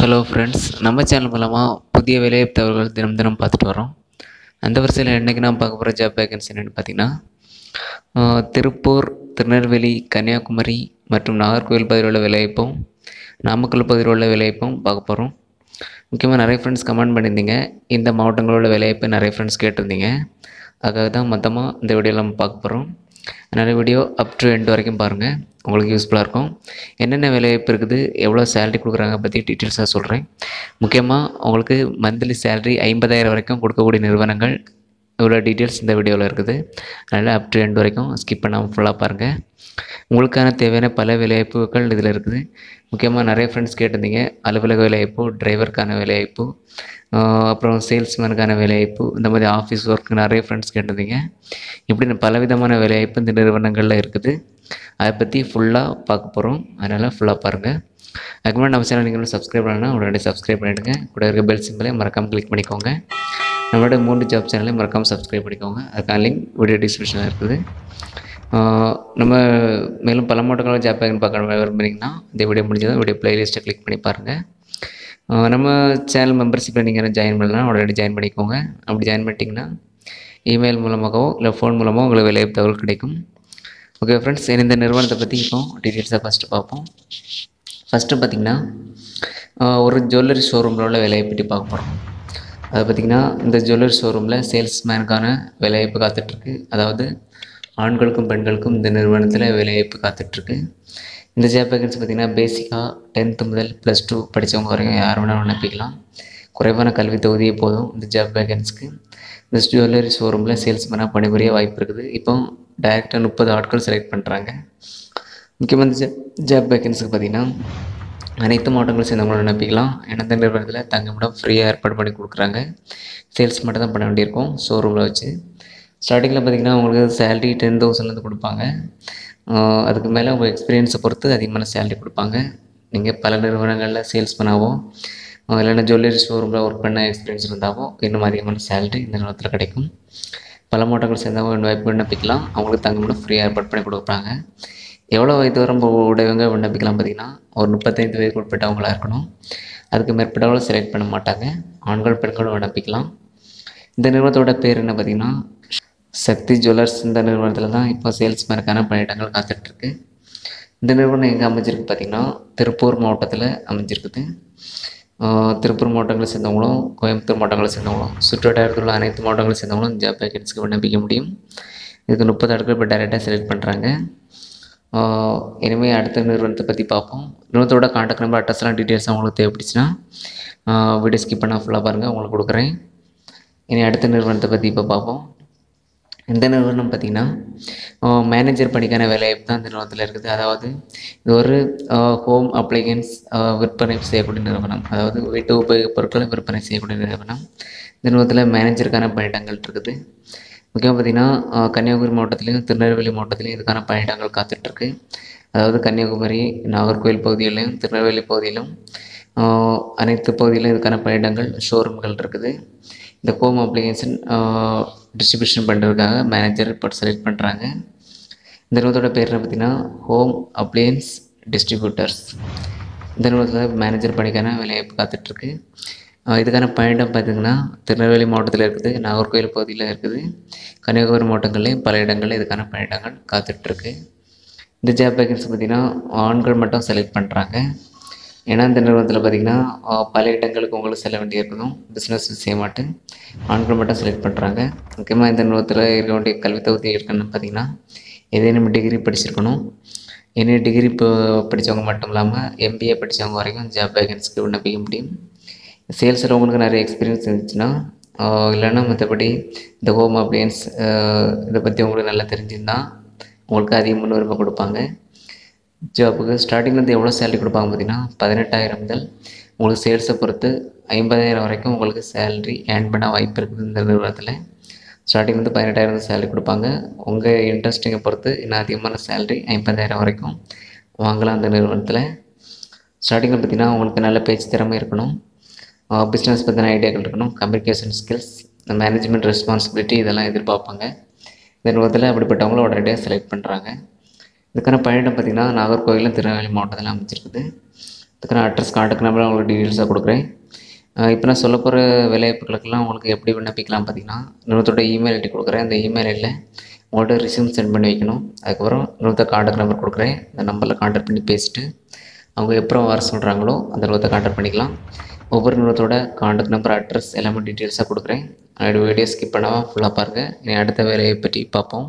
hello friends நம்ம channel மூலமாக புதிய வேலைவாய்ப்பு தகவல்கள் தினம் தினம் பார்த்துட்டு வரோம் அந்த வரிசையில் இன்றைக்கி நான் பார்க்க போகிற ஜாப் வேகன்சி என்னென்னு பார்த்தீங்கன்னா ஆஹ், திருப்பூர் திருநெல்வேலி கன்னியாகுமரி மற்றும் நாகர்கோவில் பகுதியில் உள்ள வேலைவாய்ப்பும் நாமக்கல் பகுதியில் உள்ள வேலைவாய்ப்பும் பார்க்க போகிறோம் முக்கியமாக நிறைய ஃப்ரெண்ட்ஸ் கமெண்ட் பண்ணியிருந்தீங்க இந்த மாவட்டங்களோட வேலைவாய்ப்பு நிறைய ஃப்ரெண்ட்ஸ் கேட்டிருந்தீங்க அதுக்காக தான் மொத்தமாக இந்த வீடியோவில் நம்ம பார்க்க போகிறோம் அதனால் வீடியோ அப் டு எண்ட் வரைக்கும் பாருங்கள் உங்களுக்கு யூஸ்ஃபுல்லாக இருக்கும் என்னென்ன வேலைவாய்ப்பு இருக்குது எவ்வளோ சேலரி கொடுக்குறாங்க பற்றி டீட்டெயில்ஸாக சொல்கிறேன் முக்கியமாக உங்களுக்கு மந்த்லி சேலரி ஐம்பதாயிரம் வரைக்கும் கொடுக்கக்கூடிய நிறுவனங்கள் இவ்வளோ டீட்டெயில்ஸ் இந்த வீடியோவில் இருக்குது அதனால் அப் டு எண்ட் வரைக்கும் ஸ்கிப் பண்ணாமல் ஃபுல்லாக பாருங்கள் உங்களுக்கான தேவையான பல வேலைவாய்ப்புகள் இதில் இருக்குது முக்கியமாக நிறைய ஃப்ரெண்ட்ஸ் கேட்டிருந்தீங்க அலுவலக வேலைவாய்ப்பு டிரைவருக்கான வேலைவாய்ப்பு ஆஹ் அப்புறம் சேல்ஸ்மேனுக்கான வேலைவாய்ப்பு இந்த மாதிரி ஆஃபீஸ் ஒர்க் நிறைய ஃப்ரெண்ட்ஸ் கேட்டிருந்தீங்க இப்படி பலவிதமான வேலைவாய்ப்பு இந்த நிறுவனங்களில் இருக்குது அதை பற்றி ஃபுல்லாக பார்க்க போகிறோம் அதனால் ஃபுல்லாக பாருங்கள் அதுக்கு முன்னாடி நம்ம சேனல் நீங்கள் சப்ஸ்கிரைப் பண்ணலாம் உடனே சப்ஸ்கிரைப் பண்ணிவிடுங்க கூட இருக்க பெல் சிம்பிளையும் மறக்காமல் கிளிக் பண்ணிக்கோங்க நம்மளோட மூன்று ஜாப் சேனலையும் மறக்காமல் சப்ஸ்கிரைப் பண்ணிக்கோங்க அதுக்கான லிங்க் வீடியோ டிஸ்கிரிப்ஷனில் இருக்குது ஆஹ் நம்ம மேலும் பல மாவட்டங்களில் ஜாப் பேக்கன் பார்க்க விரும்புறீங்கன்னா இந்த வீடியோ முடிஞ்சதும் வீடியோ பிளேலிஸ்ட்டை கிளிக் பண்ணி பாருங்கள் ஆஹ் நம்ம சேனல் மெம்பர்ஷிப்பில் நீங்கள் ஜாயின் பண்ணலாம் உடனடி ஜாயின் பண்ணிக்கோங்க அப்படி ஜாயின் பண்ணிட்டீங்கன்னா இமெயில் மூலமாகவோ இல்லை ஃபோன் மூலமாக உங்களுக்கு வேலைவாய்ப்பு தகவல் கிடைக்கும் ஓகே ஃப்ரெண்ட்ஸ் இந்த நிறுவனத்தை பற்றி இப்போ டீட்டெயில்ஸாக ஃபஸ்ட்டு பார்ப்போம் ஃபஸ்ட்டு பார்த்திங்கன்னா ஆஹ் ஒரு ஜுவல்லரி ஷோரூமில் உள்ள வேலையை பற்றி பார்க்க போகிறோம் அது பார்த்திங்கன்னா இந்த ஜுவல்லரி ஷோரூமில் சேல்ஸ்மேனுக்கான வேலைவாய்ப்பு காத்துட்ருக்கு அதாவது ஆண்களுக்கும் பெண்களுக்கும் இந்த நிறுவனத்தில் வேலைவாய்ப்பு காத்துட்ருக்கு இந்த ஜாப் வேகன்சி பார்த்திங்கன்னா பேசிக்காக டென்த்து முதல் ப்ளஸ் டூ படித்தவங்க வரைக்கும் யார் வேணாலும் விண்ணப்பிக்கலாம் குறைவான கல்வி தொகுதியே போதும் இந்த ஜாப் வேகன்சிக்கு இந்த ஜுவல்லரி ஷோரூமில் சேல்ஸ்மேனாக பணிபுரிய வாய்ப்பு இருக்குது இப்போ டைரெக்டாக முப்பது ஆட்கள் செலக்ட் பண்ணுறாங்க முக்கியமாக இந்த ஜாப் வேகன்சிக்கு பார்த்திங்கன்னா அனைத்து மாவட்டங்களும் சேர்ந்தவங்களும் விண்ணப்பிக்கலாம் ஏன்னா இந்த நிறுவனத்தில் தங்குமிடம் ஃப்ரீயாக ஏற்பாடு பண்ணி கொடுக்குறாங்க சேல்ஸ் மட்டும் தான் பண்ண வேண்டியிருக்கும் ஷோரூமில் வச்சு ஸ்டார்டிங்கில் பார்த்தீங்கன்னா உங்களுக்கு சேலரி டென் தௌசண்ட்லேருந்து கொடுப்பாங்க ஆஹ் அதுக்கு மேலே உங்கள் எக்ஸ்பீரியன்ஸை பொறுத்து அதிகமான சேலரி கொடுப்பாங்க நீங்கள் பல நிறுவனங்களில் சேல்ஸ் பண்ணாவோ ஆஹ் இல்லைன்னா ஜுவல்லரி ஷோரூமில் ஒர்க் பண்ண எக்ஸ்பீரியன்ஸ் இருந்தாவோ இன்னும் அதிகமான சேலரி இந்த நிறுவனத்தில் கிடைக்கும் பல மாவட்டங்கள் சேர்ந்தவங்க வாய்ப்பு விண்ணப்பிக்கலாம் அவங்களுக்கு தங்குமிடம் ஃப்ரீயாக ஏற்பாடு பண்ணி கொடுக்குறாங்க எவ்வளோ வயது வரம்பு உடையவங்க விண்ணப்பிக்கலாம் பார்த்தீங்கன்னா ஒரு முப்பத்தைந்து வயதுக்கு உட்பட்டவங்களாக இருக்கணும் அதுக்கு மேற்பட்டவங்கள செலக்ட் பண்ண மாட்டாங்க ஆண்கள் பெண்களும் விண்ணப்பிக்கலாம் இந்த நிறுவனத்தோட பேர் என்ன பார்த்தீங்கன்னா சக்தி ஜுவல்லர்ஸ் இந்த நிறுவனத்தில் தான் இப்போ சேல்ஸ்மேனுக்கான பணியிடங்கள் காத்துட்ருக்கு இந்த நிறுவனம் எங்கே அமைஞ்சிருக்கு பார்த்தீங்கன்னா திருப்பூர் மாவட்டத்தில் அமைஞ்சிருக்குது ஆஹ் திருப்பூர் மாவட்டங்களை சேர்ந்தவங்களும் கோயம்புத்தூர் மாவட்டங்களை சேர்ந்தவங்களும் சுற்றுவட்டாரத்தில் உள்ள அனைத்து மாவட்டங்களை சேர்ந்தவங்களும் ஜாப் வேகன்சிக்கு விண்ணப்பிக்க முடியும் இதுக்கு முப்பது ஆட்கள் இப்போ டைரெக்டாக செலக்ட் பண்ணுறாங்க இனிமேல் அடுத்த நிறுவனத்தை பற்றி பார்ப்போம் நிறுவனத்தோட காண்டாக்ட் நம்பர் அட்ரஸ்லாம் டீட்டெயில்ஸ் உங்களுக்கு தேவைப்பட்டுச்சுன்னா வீடியோ ஸ்கிப் பண்ணால் ஃபுல்லாக பாருங்கள் உங்களுக்கு கொடுக்குறேன் இனி அடுத்த நிறுவனத்தை பற்றி இப்போ பார்ப்போம் இந்த நிறுவனம் பார்த்திங்கன்னா மேனேஜர் பணிக்கான வேலைவாய்ப்பு தான் இந்த நிறுவனத்தில் இருக்குது அதாவது இது ஒரு ஹோம் அப்ளைகன்ஸ் விற்பனை செய்யக்கூடிய நிறுவனம் அதாவது வீட்டு உபயோகப் பொருட்களை விற்பனை செய்யக்கூடிய நிறுவனம் இந்த நிறுவனத்தில் மேனேஜருக்கான பணியிடங்கள் இருக்குது முக்கியமாக பார்த்திங்கன்னா ஆஹ் கன்னியாகுமரி மாவட்டத்திலையும் திருநெல்வேலி மாவட்டத்திலையும் இதுக்கான பணியிடங்கள் காத்துட்ருக்கு அதாவது கன்னியாகுமரி நாகர்கோவில் பகுதியிலையும் திருநெல்வேலி பகுதியிலும் ஆஹ் அனைத்து பகுதியிலும் இதுக்கான பணியிடங்கள் ஷோரூம்கள் இருக்குது இந்த ஹோம் அப்ளிகேஷன் டிஸ்ட்ரிபியூஷன் பண்ணுறதுக்காக மேனேஜர் இப்போ செலக்ட் பண்ணுறாங்க இந்த நிறுவனத்தோட பேர் என்ன பார்த்தீங்கன்னா ஹோம் அப்ளையன்ஸ் டிஸ்ட்ரிபியூட்டர்ஸ் இந்த நிறுவனத்தில் மேனேஜர் பணிக்கான வேலைவாய்ப்பு காத்துட்ருக்கு ஆஹ் இதுக்கான பணியிடம் பார்த்திங்கன்னா திருநெல்வேலி மாவட்டத்தில் இருக்குது நாகர்கோவில் பகுதியில் இருக்குது கன்னியாகுமரி மாவட்டங்கள்லேயும் பல இடங்களில் இதுக்கான பணியிடங்கள் காத்துட்ருக்கு இந்த ஜாப் வேகன்சி பார்த்திங்கன்னா ஆண்கள் மட்டும் செலக்ட் பண்ணுறாங்க ஏன்னா இந்த நிறுவனத்தில் பார்த்திங்கன்னா ஆஹ் பல இடங்களுக்கு உங்களுக்கு செல்ல வேண்டியிருக்கணும் பிஸ்னஸ் விஷயமாட்டு ஆண்கள் மட்டும் செலக்ட் பண்ணுறாங்க முக்கியமாக இந்த நிறுவனத்தில் இருக்க வேண்டிய கல்வி தகுதி இருக்கணும்னு பார்த்திங்கன்னா ஏதேனும் டிகிரி படிச்சிருக்கணும் என்ன டிகிரி இப்போ படித்தவங்க மட்டும் இல்லாமல் எம்பிஏ படித்தவங்க வரைக்கும் ஜாப் வேகன்சிக்கு விண்ணப்பிக்க முடியும் சேல்ஸில் உங்களுக்கு நிறைய எக்ஸ்பீரியன்ஸ் இருந்துச்சுன்னா ஆஹ் இல்லைன்னா மற்றபடி இந்த ஹோம் அப்ளையன்ஸ் இதை பற்றி உங்களுக்கு நல்லா தெரிஞ்சிருந்தா உங்களுக்கு அதிக முன்னுரிமை கொடுப்பாங்க ஜாப்புக்கு ஸ்டார்டிங்லேருந்து எவ்வளோ சேலரி கொடுப்பாங்க பார்த்தீங்கன்னா பதினெட்டாயிரம் முதல் உங்களுக்கு சேல்ஸை பொறுத்து ஐம்பதாயிரம் வரைக்கும் உங்களுக்கு சேலரி ஏர்ன் பண்ண வாய்ப்பு இருக்குது இந்த நிறுவனத்தில் ஸ்டார்டிங் வந்து பதினெட்டாயிரம் சேலரி கொடுப்பாங்க உங்கள் இன்ட்ரெஸ்டிங்கை பொறுத்து இன்னும் அதிகமான சேலரி ஐம்பதாயிரம் வரைக்கும் வாங்கலாம் அந்த நிறுவனத்தில் ஸ்டார்டிங்கில் பார்த்தீங்கன்னா உங்களுக்கு நல்ல பேச்சு திறமை இருக்கணும் பிஸ்னஸ் பற்றின ஐடியாக்கள் இருக்கணும் கம்யூனிகேஷன் ஸ்கில்ஸ் மேனேஜ்மெண்ட் ரெஸ்பான்சிபிலிட்டி இதெல்லாம் எதிர்பார்ப்பாங்க இந்த நிறுவனத்தில் அப்படிப்பட்டவங்கள உடனடியாக செலக்ட் பண்ணுறாங்க இதுக்கான பணியிடம் பார்த்திங்கன்னா நாகர்கோவிலும் திருநெல்வேலி மாவட்டத்தில் அமைச்சிருக்குது இதுக்கான அட்ரஸ் கான்டாக்ட் நம்பர் உங்களுக்கு டீட்டெயில்ஸாக கொடுக்குறேன் இப்போ நான் சொல்ல போகிற வேலைவாய்ப்புகளுக்கெல்லாம் உங்களுக்கு எப்படி விண்ணப்பிக்கலாம் பார்த்தீங்கன்னா நிறுவனத்தோட இமெயில் ஐடி கொடுக்குறேன் அந்த இமெயில் ஐடியில் உங்கள்கிட்ட ரிசியூம் சென்ட் பண்ணி வைக்கணும் அதுக்கப்புறம் நிறுவனத்தை கான்டாக்ட் நம்பர் கொடுக்குறேன் அந்த நம்பரில் கான்டாக்ட் பண்ணி பேசிட்டு அவங்க எப்போ வர சொல்கிறாங்களோ அந்த நிறுவனத்தை கான்டாக்ட் பண்ணிக்கலாம் ஒவ்வொரு நிறுவனத்தோட கான்டாக்ட் நம்பர் அட்ரஸ் எல்லாமே டீட்டெயில்ஸாக கொடுக்குறேன் என்னோடய வீடியோ ஸ்கிப் பண்ணாமல் ஃபுல்லாக பாருங்கள் இனி அடுத்த வேலையை பற்றி பார்ப்போம்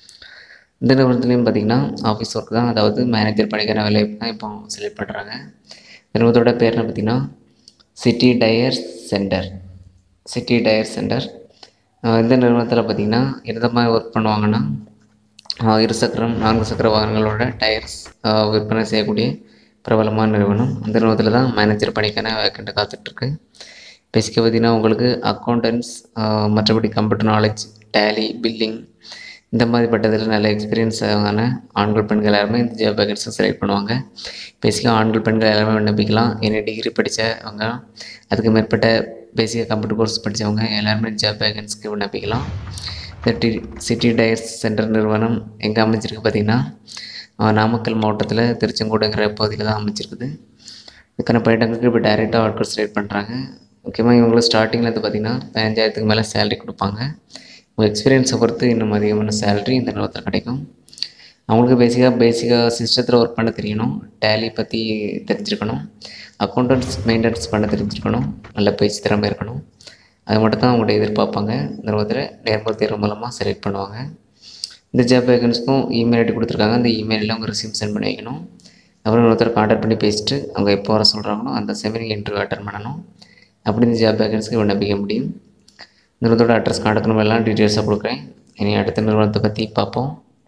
இந்த நிறுவனத்துலேயும் பார்த்தீங்கன்னா ஆஃபீஸ் ஒர்க் தான் அதாவது மேனேஜர் பணிக்கான வேலையை தான் இப்போ செலக்ட் பண்ணுறாங்க இந்த நிறுவனத்தோட பேர் என்ன பார்த்தீங்கன்னா city tyre centre city tyre centre இந்த நிறுவனத்தில் பார்த்திங்கன்னா எந்த மாதிரி ஒர்க் பண்ணுவாங்கன்னா ஆஹ் இருசக்கரம் நான்கு சக்கர வாகனங்களோட டயர்ஸ் ஆஹ் விற்பனை செய்யக்கூடிய பிரபலமான நிறுவனம் அந்த நிறுவனத்தில் தான் மேனேஜர் பணிக்கான வேக்கண்ட்டு காத்துட்ருக்கு பேசிக்க பார்த்தீங்கன்னா உங்களுக்கு அக்கௌண்டன்ஸ் மற்றபடி கம்ப்யூட்டர் நாலேஜ் டேலி பில்லிங் இந்த மாதிரிப்பட்டதில் நல்ல எக்ஸ்பீரியன்ஸ் ஆன ஆண்கள் பெண்கள் எல்லாருமே இந்த ஜாப் வேகன்ஸை செலக்ட் பண்ணுவாங்க பேசிக்காக ஆண்கள் பெண்கள் எல்லாருமே விண்ணப்பிக்கலாம் என்ன டிகிரி படித்தவங்க அதுக்கு மேற்பட்ட பேசிக்காக கம்ப்யூட்டர் கோர்ஸ் படித்தவங்க எல்லாருமே ஜாப் வேகன்ஸ்க்கு விண்ணப்பிக்கலாம் இந்த டி சிட்டி டயர்ஸ் சென்டர் நிறுவனம் எங்கே அமைஞ்சிருக்கு பார்த்திங்கன்னா அஹ் நாமக்கல் மாவட்டத்தில் திருச்செங்கோடுங்கிற பகுதியில் தான் அமைஞ்சிருக்குது இதுக்கான பணியிடங்களுக்கு இப்போ டைரெக்டாக ஆட்கள் செலக்ட் பண்ணுறாங்க முக்கியமாக இவங்களுக்கு ஸ்டார்டிங்கில் வந்து பார்த்திங்கன்னா பதினஞ்சாயிரத்துக்கு மேலே சேலரி கொடுப்பாங்க உங்கள் எக்ஸ்பீரியன்ஸை பொறுத்து இன்னும் அதிகமான சேலரி இந்த நிறுவனத்தில் கிடைக்கும் அவங்களுக்கு பேசிக்காக பேசிக்காக சிஸ்டத்தில் ஒர்க் பண்ண தெரியணும் டேலி பற்றி தெரிஞ்சிருக்கணும் அக்கௌண்டன்ஸ் மெயின்டெனன்ஸ் பண்ண தெரிஞ்சிருக்கணும் நல்ல பேச்சு திறமை இருக்கணும் அது மட்டும் தான் அவங்கள்ட்ட எதிர்பார்ப்பாங்க இந்த நிறுவனத்தில் நேர்முக தேர்வு மூலமாக செலக்ட் பண்ணுவாங்க இந்த ஜாப் வேகன்ஸ்க்கும் இமெயில் ஐடி கொடுத்துருக்காங்க அந்த இமெயிலில் அவங்க ரெசியூம் சென்ட் பண்ணி வைக்கணும் அப்புறம் ஒருத்தர் கான்டாக்ட் பண்ணி பேசிட்டு அவங்க எப்போ வர சொல்கிறாங்களோ அந்த சமயம் நீங்கள் இன்டர்வியூ அட்டன் பண்ணணும் அப்படி இந்த ஜாப் வேகன்ஸ்க்கு விண்ணப்பிக்க முடியும் நிறுவனத்தோட அட்ரஸ் கான்டாக்ட் நம்பர் எல்லாம் டீட்டெயில்ஸாக கொடுக்குறேன் இனி அடுத்த நிறுவனத்தை பற்றி பார்ப்போம்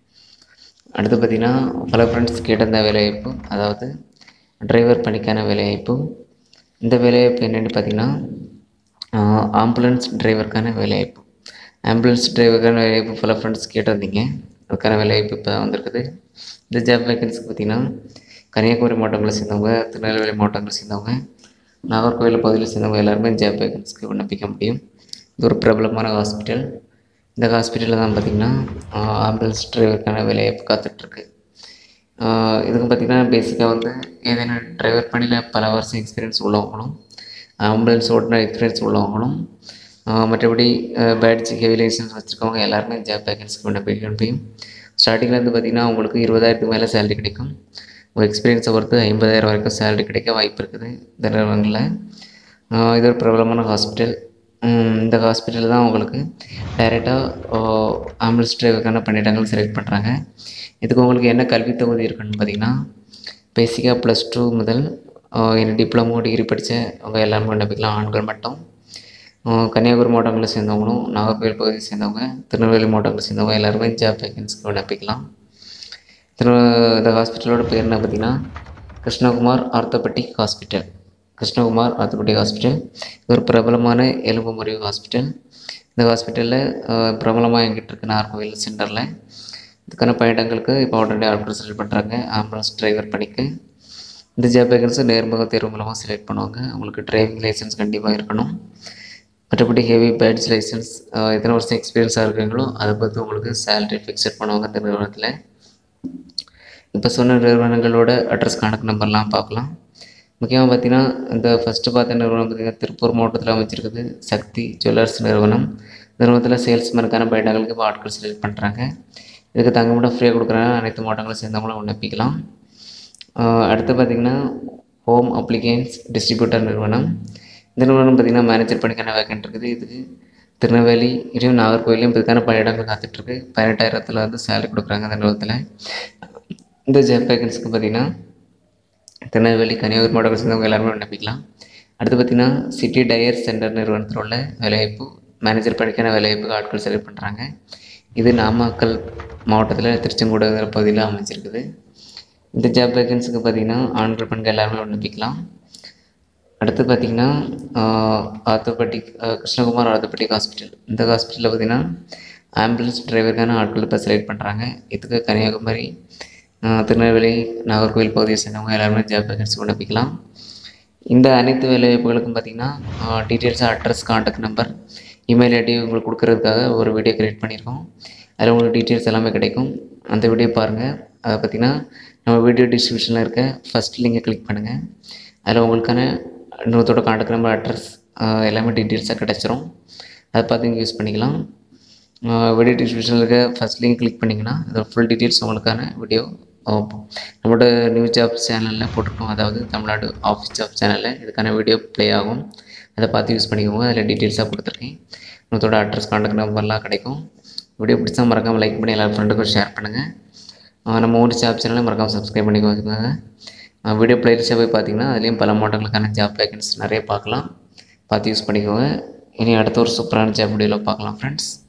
அடுத்து பார்த்திங்கன்னா பல ஃப்ரெண்ட்ஸ் கேட்ட இந்த வேலைவாய்ப்பு அதாவது டிரைவர் பணிக்கான வேலைவாய்ப்பு இந்த வேலைவாய்ப்பு என்னென்னு பார்த்தீங்கன்னா ஆம்புலன்ஸ் டிரைவருக்கான வேலைவாய்ப்பு ஆம்புலன்ஸ் டிரைவருக்கான வேலைவாய்ப்பு பல ஃப்ரெண்ட்ஸ் கேட்டிருந்தீங்க அதுக்கான வேலைவாய்ப்பு இப்போ தான் வந்திருக்குது இந்த ஜாப் வேகன்சிக்கு பார்த்திங்கன்னா கன்னியாகுமரி மாவட்டங்களை சேர்ந்தவங்க திருநெல்வேலி மாவட்டங்களை சேர்ந்தவங்க நாகர்கோவில் பகுதியில் சேர்ந்தவங்க எல்லாருமே ஜாப் வேகன்சிக்கு விண்ணப்பிக்க முடியும் இது ஒரு பிரபலமான ஹாஸ்பிட்டல் இந்த ஹாஸ்பிட்டலில் தான் பார்த்திங்கன்னா ஆம்புலன்ஸ் டிரைவருக்கான வேலைவாய்ப்பு காத்துட்ருக்கு இதுக்கு பார்த்திங்கன்னா பேசிக்காக வந்து ஏதேனும் டிரைவர் பணியில் பல வருஷம் எக்ஸ்பீரியன்ஸ் உள்ளவங்களும் ஆம்புலன்ஸ் ஓட்டுநர் எக்ஸ்பீரியன்ஸ் உள்ளவங்களும் ஆஹ் மற்றபடி பேட்ஜ் ஹெவி லைசன்ஸ் வச்சுருக்கவங்க எல்லாருமே ஜாப் வேகன்ஸ்க்கு விண்ணப்பிக்க முடியும் ஸ்டார்டிங்கில் வந்து பார்த்திங்கன்னா உங்களுக்கு இருபதாயிரத்துக்கு மேலே சேலரி கிடைக்கும் உங்கள் எக்ஸ்பீரியன்ஸை பொறுத்து ஐம்பதாயிரம் வரைக்கும் சேலரி கிடைக்க வாய்ப்பு இருக்குது இந்த நிறுவனங்களில் ஆஹ் இது ஒரு பிரபலமான ஹாஸ்பிட்டல் இந்த ஹாஸ்பிட்டலில் தான் உங்களுக்கு டைரெக்டாக ஆம்புலன்ஸ் டிரைவருக்கான பணியிடங்கள் செலக்ட் பண்ணுறாங்க இதுக்கு உங்களுக்கு என்ன கல்வி தகுதி இருக்குன்னு பார்த்தீங்கன்னா பேசிக்காக ப்ளஸ் டூ முதல் ஆஹ் என்ன டிப்ளமோ டிகிரி படித்த அவங்க எல்லாருமே விண்ணப்பிக்கலாம் ஆண்கள் மட்டும் ஆஹ் கன்னியாகுமரி மாவட்டங்களை சேர்ந்தவங்களும் நாகர்கோவில் பகுதியை சேர்ந்தவங்க திருநெல்வேலி மாவட்டங்களை சேர்ந்தவங்க எல்லாருமே ஜாப் வேகன்ஸ்க்கு விண்ணப்பிக்கலாம் திரு இந்த ஹாஸ்பிட்டலோட பேர் என்ன பார்த்தீங்கன்னா Krishnakumar orthopaedic hospital Krishnakumar orthopaedic hospital இது ஒரு பிரபலமான எலும்பு முறிவு ஹாஸ்பிட்டல் இந்த ஹாஸ்பிட்டலில் பிரபலமாக எங்கிட்ட இருக்கு நாகர்கோவில் சென்டரில் இதுக்கான பயணங்களுக்கு இப்போ உடனே ஆட்கள் செலக்ட் பண்ணுறாங்க ஆம்புலன்ஸ் டிரைவர் பணிக்கு இந்த ஜாப் வேகன்ஸை நேர்முக தேர்வு மூலமாக செலக்ட் பண்ணுவாங்க அவங்களுக்கு டிரைவிங் லைசன்ஸ் கண்டிப்பாக இருக்கணும் மற்றபடி ஹெவி பேட்ச் லைசன்ஸ் எத்தனை வருஷம் எக்ஸ்பீரியன்ஸாக இருக்கீங்களோ அதை பார்த்து உங்களுக்கு சேலரி ஃபிக்ஸட் பண்ணுவாங்க இந்த நிறுவனத்தில் இப்போ சொன்ன நிறுவனங்களோட அட்ரஸ் கான்டாக்ட் நம்பர்லாம் பார்க்கலாம் முக்கியமாக பார்த்தீங்கன்னா இந்த ஃபஸ்ட்டு பார்த்த நிறுவனம் பார்த்திங்கன்னா திருப்பூர் மாவட்டத்தில் அமைச்சிருக்குது சக்தி ஜுவல்லர்ஸ் நிறுவனம் நிறுவனத்தில் சேல்ஸ்மேனுக்கான பயணங்களுக்கு இப்போ ஆட்கள் செலக்ட் பண்ணுறாங்க இதுக்கு தங்கமட்டம் ஃப்ரீயாக கொடுக்குறாங்க அனைத்து மாவட்டங்களும் சேர்ந்தவங்களும் விண்ணப்பிக்கலாம் ஆஹ் அடுத்து பார்த்திங்கன்னா ஹோம் அப்ளிகேன்ஸ் டிஸ்ட்ரிபியூட்டர் நிறுவனம் இந்த நிறுவனம் பார்த்திங்கன்னா மேனேஜர் பணிக்கான வேக்கன்ட் இருக்குது இதுக்கு திருநெல்வேலி இடையும் நாகர்கோவிலையும் இதுக்கான பணியிடங்கள் காத்துட்ருக்கு பதினெட்டாயிரத்தில் வந்து சேலரி கொடுக்குறாங்க அந்த நிறுவனத்தில் இந்த ஜாப் வேகன்ஸிக்கு பார்த்திங்கன்னா திருநெல்வேலி கன்னியாகுமரி மாவட்டத்தை சேர்ந்தவங்க எல்லாருமே விண்ணப்பிக்கலாம் அடுத்து பார்த்திங்கன்னா சிட்டி டயர் சென்டர் நிறுவனத்தில் உள்ள வேலைவாய்ப்பு மேனேஜர் பணிக்கான வேலைவாய்ப்புக்கு ஆட்கள் செலக்ட் பண்ணுறாங்க இது நாமக்கல் மாவட்டத்தில் திருச்செங்கோடுங்கிற பகுதியில் அமைச்சிருக்குது இந்த ஜாப் வேகன்ஸிக்கு பார்த்திங்கன்னா ஆண்கள் பெண்கள் எல்லாருமே விண்ணப்பிக்கலாம் அடுத்து பார்த்திங்கன்னா ஆர்த்தோபெட்டிக் கிருஷ்ணகுமார் ஆர்த்தோபெட்டிக் ஹாஸ்பிட்டல் இந்த ஹாஸ்பிட்டலில் பார்த்திங்கன்னா ஆம்புலன்ஸ் டிரைவருக்கான ஆட்கள் இப்போ செலக்ட் பண்ணுறாங்க இதுக்கு கன்னியாகுமரி ஆஹ் திருநெல்வேலி நாகர்கோவில் பகுதியை சேர்ந்தவங்க எல்லாருமே ஜாப் வேகன்சி விண்ணப்பிக்கலாம் இந்த அனைத்து வேலைவாய்ப்புகளுக்கும் பார்த்திங்கன்னா டீட்டெயில்ஸாக address contact number email ID உங்களுக்கு கொடுக்கறதுக்காக ஒரு வீடியோ க்ரியேட் பண்ணியிருக்கோம் அதில் உங்களுக்கு டீட்டெயில்ஸ் எல்லாமே கிடைக்கும் அந்த வீடியோ பாருங்கள் அதை பார்த்திங்கன்னா நம்ம வீடியோ டிஸ்கிரிப்ஷனில் இருக்க ஃபஸ்ட் லிங்கை கிளிக் பண்ணுங்கள் அதில் உங்களுக்கான இன்னொருத்தோட காண்டாக்ட் நம்பர் அட்ரஸ் எல்லாமே டீட்டெயில்ஸாக கிடச்சிரும் அதை பார்த்து நீங்கள் யூஸ் பண்ணிக்கலாம் வீடியோ டிஸ்கிரிப்ஷனில் இருக்க ஃபஸ்ட் லிங்க் கிளிக் பண்ணிங்கன்னா இதோட ஃபுல் டீட்டெயில்ஸ் உங்களுக்கான வீடியோ நம்மளோட நியூ ஜாப் சேனலில் போட்டிருக்கோம் அதாவது தமிழ்நாடு ஆஃபீஸ் ஜாப் சேனலில் இதுக்கான வீடியோ ப்ளே ஆகும் அதை பார்த்து யூஸ் பண்ணிக்கோங்க அதில் டீட்டெயில்ஸாக கொடுத்துருக்கேன் இன்னொருத்தோட அட்ரஸ் காண்டாக்ட் நம்பர்லாம் கிடைக்கும் வீடியோ பிடிச்சா மறக்காமல் லைக் பண்ணி எல்லா ஃப்ரெண்டுக்கும் ஷேர் பண்ணுங்கள் நம்ம ஊர் ஜாப் சேனலை மறக்காமல் சப்ஸ்கிரைப் பண்ணி வச்சுக்கோங்க வீடியோ பிளேலிஸ்ட்டாக போய் பார்த்தீங்கன்னா அதுலேயும் பல மாடல்களுக்கான ஜாப் வேகன்ஸ் நிறைய பார்க்கலாம் பார்த்து யூஸ் பண்ணிக்கோங்க இனி அடுத்த ஒரு சூப்பரான ஜாப் வீடியோவில் பார்க்கலாம் ஃப்ரெண்ட்ஸ்